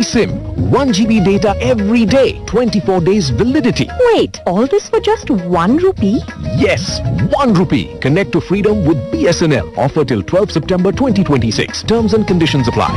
eSIM, 1 GB data every day, 24 days validity. Wait, all this for just one rupee? Yes, 1 rupee. Connect to freedom with BSNL. Offer till 12 September 2026. Terms and conditions apply.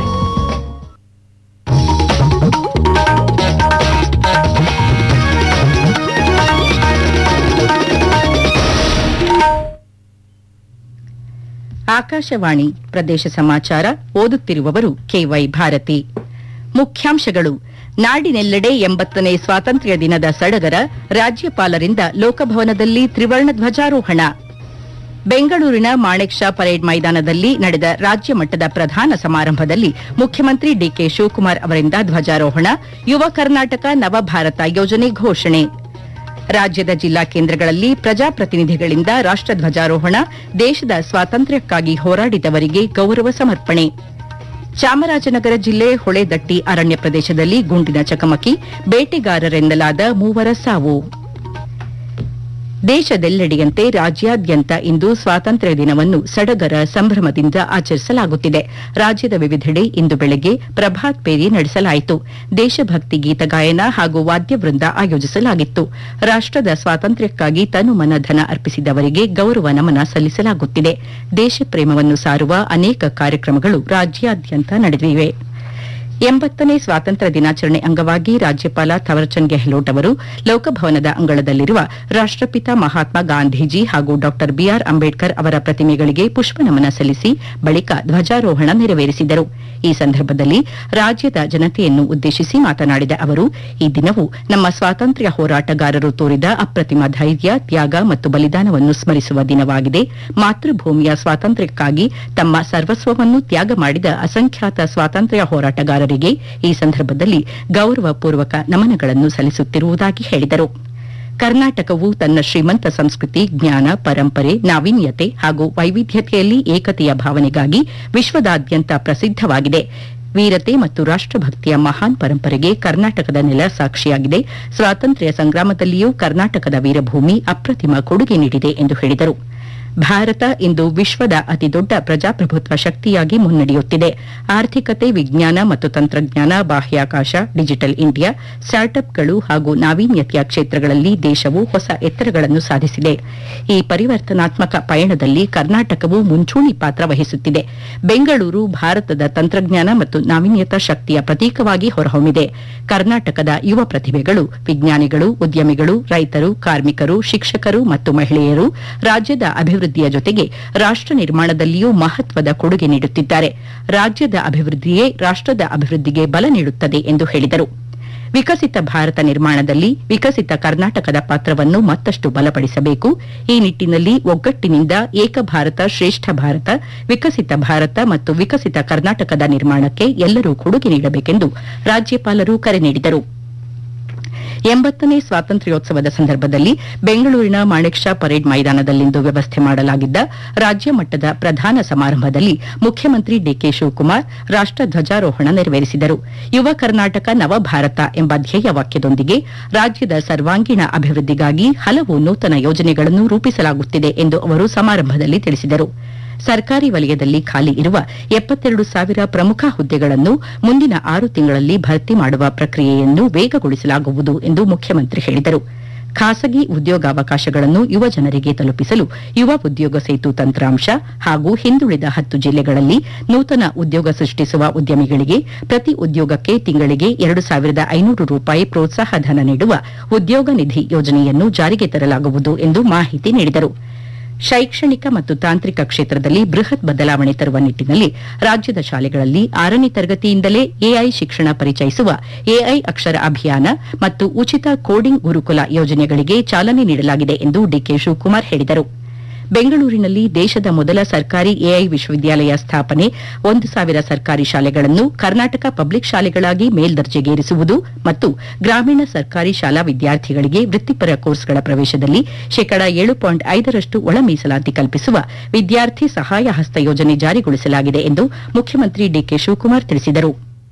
Akashvani ಪ್ರದೇಶ ಸಮಾಚಾರ ಓದುತ್ತಿರುವವರು KY Bharati ಮುಖ್ಯಾಂಶಗಳು ನಾಡಿನೆಲ್ಲೆಡೆ ಎಂಬತ್ತನೇ ಸ್ವಾತಂತ್ರ್ಯ ದಿನದ ಸಡಗರ ರಾಜ್ಯಪಾಲರಿಂದ ಲೋಕಭವನದಲ್ಲಿ ತ್ರಿವರ್ಣ ಧ್ವಜಾರೋಹಣ ಬೆಂಗಳೂರಿನ ಮಾಣೆಕ್ ಶಾ ಪರೇಡ್ ಮೈದಾನದಲ್ಲಿ ನಡೆದ ರಾಜ್ಯ ಮಟ್ಟದ ಪ್ರಧಾನ ಸಮಾರಂಭದಲ್ಲಿ ಮುಖ್ಯಮಂತ್ರಿ ಡಿಕೆ ಶಿವಕುಮಾರ್ ಅವರಿಂದ ಧ್ವಜಾರೋಹಣ ಯುವ ಕರ್ನಾಟಕ ನವಭಾರತ ಯೋಜನೆ ಘೋಷಣೆ ರಾಜ್ಯದ ಜಿಲ್ಲಾ ಕೇಂದ್ರಗಳಲ್ಲಿ ಪ್ರಜಾಪ್ರತಿನಿಧಿಗಳಿಂದ ರಾಷ್ಟ್ರಧ್ವಜಾರೋಹಣ ದೇಶದ ಸ್ವಾತಂತ್ರ್ಯಕ್ಕಾಗಿ ಹೋರಾಡಿದವರಿಗೆ ಗೌರವ ಸಮರ್ಪಣೆ ಚಾಮರಾಜನಗರ ಜಿಲ್ಲೆ ಹೊಳೆದಟ್ಟಿ ಅರಣ್ಯ ಪ್ರದೇಶದಲ್ಲಿ ಗುಂಡಿನ ಚಕಮಕಿ ಬೇಟೆಗಾರರೆನ್ನಲಾದ ಮೂವರ ಸಾವು ದೇಶದೆಲ್ಲೆಡೆಯಂತೆ ರಾಜ್ಯಾದ್ಯಂತ ಇಂದು ಸ್ವಾತಂತ್ರ್ಯ ದಿನವನ್ನು ಸಡಗರ ಸಂಭ್ರಮದಿಂದ ಆಚರಿಸಲಾಗುತ್ತಿದೆ ರಾಜ್ಯದ ವಿವಿಧೆಡೆ ಇಂದು ಬೆಳಗ್ಗೆ ಪ್ರಭಾತ್ ಪೇರಿ ನಡೆಸಲಾಯಿತು ದೇಶಭಕ್ತಿ ಗೀತ ಗಾಯನ ಹಾಗೂ ವಾದ್ಯವೃಂದ ಆಯೋಜಿಸಲಾಗಿತ್ತು ರಾಷ್ಟದ ಸ್ವಾತಂತ್ರ್ಯಕ್ಕಾಗಿ ತನು ಮನ ಧನ ಅರ್ಪಿಸಿದವರಿಗೆ ಗೌರವ ನಮನ ಸಲ್ಲಿಸಲಾಗುತ್ತಿದೆ ದೇಶಪ್ರೇಮವನ್ನು ಸಾರುವ ಅನೇಕ ಕಾರ್ಯಕ್ರಮಗಳು ರಾಜ್ಯಾದ್ಯಂತ ನಡೆದಿವೆ ಎಂಬತ್ತನೇ ಸ್ವಾತಂತ್ರ್ಯ ದಿನಾಚರಣೆ ಅಂಗವಾಗಿ ರಾಜ್ಯಪಾಲ ಥವರ್ಚಂದ್ ಗೆಹ್ಲೋಟ್ ಅವರು ಲೋಕಭವನದ ಅಂಗಳದಲ್ಲಿರುವ ರಾಷ್ಟಪಿತ ಮಹಾತ್ಮ ಗಾಂಧೀಜಿ ಹಾಗೂ ಡಾ ಬಿಆರ್ ಅಂಬೇಡ್ಕರ್ ಅವರ ಪ್ರತಿಮೆಗಳಿಗೆ ಪುಷ್ಪನಮನ ಸಲ್ಲಿಸಿ ಬಳಿಕ ಧ್ವಜಾರೋಹಣ ನೆರವೇರಿಸಿದರು ಈ ಸಂದರ್ಭದಲ್ಲಿ ರಾಜ್ಯದ ಜನತೆಯನ್ನು ಉದ್ದೇಶಿಸಿ ಮಾತನಾಡಿದ ಅವರು ಈ ದಿನವು ನಮ್ಮ ಸ್ವಾತಂತ್ರ್ಯ ಹೋರಾಟಗಾರರು ತೋರಿದ ಅಪ್ರತಿಮ ಧೈರ್ಯ ತ್ಯಾಗ ಮತ್ತು ಬಲಿದಾನವನ್ನು ಸ್ಮರಿಸುವ ದಿನವಾಗಿದೆ ಮಾತೃಭೂಮಿಯ ಸ್ವಾತಂತ್ರ್ಯಕ್ಕಾಗಿ ತಮ್ಮ ಸರ್ವಸ್ವವನ್ನು ತ್ಯಾಗ ಮಾಡಿದ ಅಸಂಖ್ಯಾತ ಸ್ವಾತಂತ್ರ್ಯ ಹೋರಾಟಗಾರರಿಗೆ ಈ ಸಂದರ್ಭದಲ್ಲಿ ಗೌರವಪೂರ್ವಕ ನಮನಗಳನ್ನು ಸಲ್ಲಿಸುತ್ತಿರುವುದಾಗಿ ಹೇಳಿದರು ಕರ್ನಾಟಕವು ತನ್ನ ಶ್ರೀಮಂತ ಸಂಸ್ಕೃತಿ ಜ್ಞಾನ ಪರಂಪರೆ ನಾವೀನ್ಯತೆ ಹಾಗೂ ವೈವಿಧ್ಯತೆಯಲ್ಲಿ ಏಕತೆಯ ಭಾವನೆಗಾಗಿ ವಿಶ್ವದಾದ್ಯಂತ ಪ್ರಸಿದ್ಧವಾಗಿದೆ ವೀರತೆ ಮತ್ತು ರಾಷ್ಟಭಕ್ತಿಯ ಮಹಾನ್ ಪರಂಪರೆಗೆ ಕರ್ನಾಟಕದ ನೆಲ ಸಾಕ್ಷಿಯಾಗಿದೆ ಸ್ವಾತಂತ್ರ್ಯ ಸಂಗ್ರಾಮದಲ್ಲಿಯೂ ಕರ್ನಾಟಕದ ವೀರಭೂಮಿ ಅಪ್ರತಿಮ ಕೊಡುಗೆ ನೀಡಿದೆ ಎಂದು ಹೇಳಿದರು ಭಾರತ ಇಂದು ವಿಶ್ವದ ಅತಿದೊಡ್ಡ ಪ್ರಜಾಪ್ರಭುತ್ವ ಶಕ್ತಿಯಾಗಿ ಮುನ್ನಡೆಯುತ್ತಿದೆ ಆರ್ಥಿಕತೆ ವಿಜ್ಞಾನ ಮತ್ತು ತಂತ್ರಜ್ಞಾನ ಬಾಹ್ಯಾಕಾಶ ಡಿಜಿಟಲ್ ಇಂಡಿಯಾ ಸ್ಟಾರ್ಟ್ಅಪ್ಗಳು ಹಾಗೂ ನಾವೀನ್ಯತೆಯ ಕ್ಷೇತ್ರಗಳಲ್ಲಿ ದೇಶವು ಹೊಸ ಎತ್ತರಗಳನ್ನು ಸಾಧಿಸಿದೆ ಈ ಪರಿವರ್ತನಾತ್ಮಕ ಪಯಣದಲ್ಲಿ ಕರ್ನಾಟಕವು ಮುಂಚೂಣಿ ಪಾತ್ರ ವಹಿಸುತ್ತಿದೆ ಬೆಂಗಳೂರು ಭಾರತದ ತಂತ್ರಜ್ಞಾನ ಮತ್ತು ನಾವೀನ್ಯತಾ ಶಕ್ತಿಯ ಪ್ರತೀಕವಾಗಿ ಹೊರಹೊಮ್ಮಿದೆ ಕರ್ನಾಟಕದ ಯುವ ಪ್ರತಿಭೆಗಳು ವಿಜ್ಞಾನಿಗಳು ಉದ್ಯಮಿಗಳು ರೈತರು ಕಾರ್ಮಿಕರು ಶಿಕ್ಷಕರು ಮತ್ತು ಮಹಿಳೆಯರು ರಾಜ್ಯದ ಅಭಿವೃದ್ಧಿಯ ಜೊತೆಗೆ ರಾಷ್ಟ ನಿರ್ಮಾಣದಲ್ಲಿಯೂ ಮಹತ್ವದ ಕೊಡುಗೆ ನೀಡುತ್ತಿದ್ದಾರೆ ರಾಜ್ಯದ ಅಭಿವೃದ್ಧಿಯೇ ರಾಷ್ಟದ ಅಭಿವೃದ್ಧಿಗೆ ಬಲ ನೀಡುತ್ತದೆ ಎಂದು ಹೇಳಿದರು ವಿಕಸಿತ ಭಾರತ ನಿರ್ಮಾಣದಲ್ಲಿ ವಿಕಸಿತ ಕರ್ನಾಟಕದ ಪಾತ್ರವನ್ನು ಮತ್ತಷ್ಟು ಬಲಪಡಿಸಬೇಕು ಈ ನಿಟ್ಟಿನಲ್ಲಿ ಒಗ್ಗಟ್ಟಿನಿಂದ ಏಕ ಭಾರತ ಶ್ರೇಷ್ಠ ಭಾರತ ವಿಕಸಿತ ಭಾರತ ಮತ್ತು ವಿಕಸಿತ ಕರ್ನಾಟಕದ ನಿರ್ಮಾಣಕ್ಕೆ ಎಲ್ಲರೂ ಕೊಡುಗೆ ನೀಡಬೇಕೆಂದು ರಾಜ್ಯಪಾಲರು ಕರೆ ನೀಡಿದರು ಎಂಬತ್ತನೇ ಸ್ವಾತಂತ್ರ್ಯೋತ್ಸವದ ಸಂದರ್ಭದಲ್ಲಿ ಬೆಂಗಳೂರಿನ ಮಾಣೆಕ್ ಶಾ ಪರೇಡ್ ಮೈದಾನದಲ್ಲಿಂದು ವ್ಯವಸ್ಥೆ ಮಾಡಲಾಗಿದ್ದ ರಾಜ್ಯ ಮಟ್ಟದ ಪ್ರಧಾನ ಸಮಾರಂಭದಲ್ಲಿ ಮುಖ್ಯಮಂತ್ರಿ ಡಿಕೆ ಶಿವಕುಮಾರ್ ರಾಷ್ಟ ಧ್ವಜಾರೋಹಣ ನೆರವೇರಿಸಿದರು ಯುವ ಕರ್ನಾಟಕ ನವಭಾರತ ಎಂಬ ಧ್ಯೇಯ ವಾಕ್ಯದೊಂದಿಗೆ ರಾಜ್ಯದ ಸರ್ವಾಂಗೀಣ ಅಭಿವೃದ್ಧಿಗಾಗಿ ಹಲವು ನೂತನ ಯೋಜನೆಗಳನ್ನು ರೂಪಿಸಲಾಗುತ್ತಿದೆ ಎಂದು ಅವರು ಸಮಾರಂಭದಲ್ಲಿ ತಿಳಿಸಿದರು ಸರ್ಕಾರಿ ವಲಯದಲ್ಲಿ ಖಾಲಿ ಇರುವ ಎಪ್ಪತ್ತೆರಡು ಸಾವಿರ ಪ್ರಮುಖ ಹುದ್ದೆಗಳನ್ನು ಮುಂದಿನ ಆರು ತಿಂಗಳಲ್ಲಿ ಭರ್ತಿ ಮಾಡುವ ಪ್ರಕ್ರಿಯೆಯನ್ನು ವೇಗಗೊಳಿಸಲಾಗುವುದು ಎಂದು ಮುಖ್ಯಮಂತ್ರಿ ಹೇಳಿದರು ಖಾಸಗಿ ಉದ್ಯೋಗಾವಕಾಶಗಳನ್ನು ಯುವ ಜನರಿಗೆ ತಲುಪಿಸಲು ಯುವ ಉದ್ಯೋಗ ಸೇತು ತಂತ್ರಾಂಶ ಹಾಗೂ ಹಿಂದುಳಿದ ಹತ್ತು ಜಿಲ್ಲೆಗಳಲ್ಲಿ ನೂತನ ಉದ್ಯೋಗ ಸೃಷ್ಟಿಸುವ ಉದ್ಯಮಿಗಳಿಗೆ ಪ್ರತಿ ಉದ್ಯೋಗಕ್ಕೆ ತಿಂಗಳಿಗೆ ಎರಡು ಸಾವಿರದ ಐನೂರು ರೂಪಾಯಿ ಪ್ರೋತ್ಸಾಹ ಧನ ನೀಡುವ ಉದ್ಯೋಗ ನಿಧಿ ಯೋಜನೆಯನ್ನು ಜಾರಿಗೆ ತರಲಾಗುವುದು ಎಂದು ಮಾಹಿತಿ ನೀಡಿದರು ಶೈಕ್ಷಣಿಕ ಮತ್ತು ತಾಂತ್ರಿಕ ಕ್ಷೇತ್ರದಲ್ಲಿ ಬೃಹತ್ ಬದಲಾವಣೆ ತರುವ ನಿಟ್ಟಿನಲ್ಲಿ ರಾಜ್ಯದ ಶಾಲೆಗಳಲ್ಲಿ ಆರನೇ ತರಗತಿಯಿಂದಲೇ ಎಐ ಶಿಕ್ಷಣ ಪರಿಚಯಿಸುವ ಎಐ ಅಕ್ಷರ ಅಭಿಯಾನ ಮತ್ತು ಉಚಿತ ಕೋಡಿಂಗ್ ಗುರುಕುಲ ಯೋಜನೆಗಳಿಗೆ ಚಾಲನೆ ನೀಡಲಾಗಿದೆ ಎಂದು ಡಿಕೆ ಶಿವಕುಮಾರ್ ಹೇಳಿದರು ಬೆಂಗಳೂರಿನಲ್ಲಿ ದೇಶದ ಮೊದಲ ಸರ್ಕಾರಿ ಎಐ ವಿಶ್ವವಿದ್ಯಾಲಯ ಸ್ಥಾಪನೆ ಒಂದು ಸಾವಿರ ಸರ್ಕಾರಿ ಶಾಲೆಗಳನ್ನು ಕರ್ನಾಟಕ ಪಬ್ಲಿಕ್ ಶಾಲೆಗಳಾಗಿ ಮೇಲ್ದರ್ಜೆಗೇರಿಸುವುದು ಮತ್ತು ಗ್ರಾಮೀಣ ಸರ್ಕಾರಿ ಶಾಲಾ ವಿದ್ಯಾರ್ಥಿಗಳಿಗೆ ವೃತ್ತಿಪರ ಕೋರ್ಸ್ಗಳ ಪ್ರವೇಶದಲ್ಲಿ ಶೇಕಡಾ ಏಳು ಪಾಯಿಂಟ್ ಐದರಷ್ಟು ಒಳ ಮೀಸಲಾತಿ ಕಲ್ಪಿಸುವ ವಿದ್ಯಾರ್ಥಿ ಸಹಾಯ ಹಸ್ತ ಯೋಜನೆ ಜಾರಿಗೊಳಿಸಲಾಗಿದೆ ಎಂದು ಮುಖ್ಯಮಂತ್ರಿ ಡಿಕೆ ಶಿವಕುಮಾರ್ ತಿಳಿಸಿದರು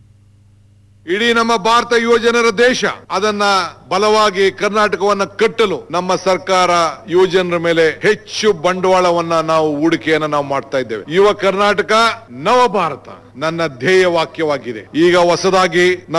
ಇಡೀ ನಮ್ಮ ಭಾರತ ಯುವ ಜನರ ದೇಶ ಅದನ್ನ ಬಲವಾಗಿ ಕರ್ನಾಟಕವನ್ನ ಕಟ್ಟಲು ನಮ್ಮ ಸರ್ಕಾರ ಯುವ ಜನರ ಮೇಲೆ ಹೆಚ್ಚು ಬಂಡವಾಳವನ್ನ ನಾವು ಹೂಡಿಕೆಯನ್ನ ನಾವು ಮಾಡ್ತಾ ಇದ್ದೇವೆ ಯುವ ಕರ್ನಾಟಕ ನವ ಭಾರತ ನನ್ನ ಧ್ಯೇಯ ವಾಕ್ಯವಾಗಿದೆ ಈಗ ಹೊಸದಾಗಿ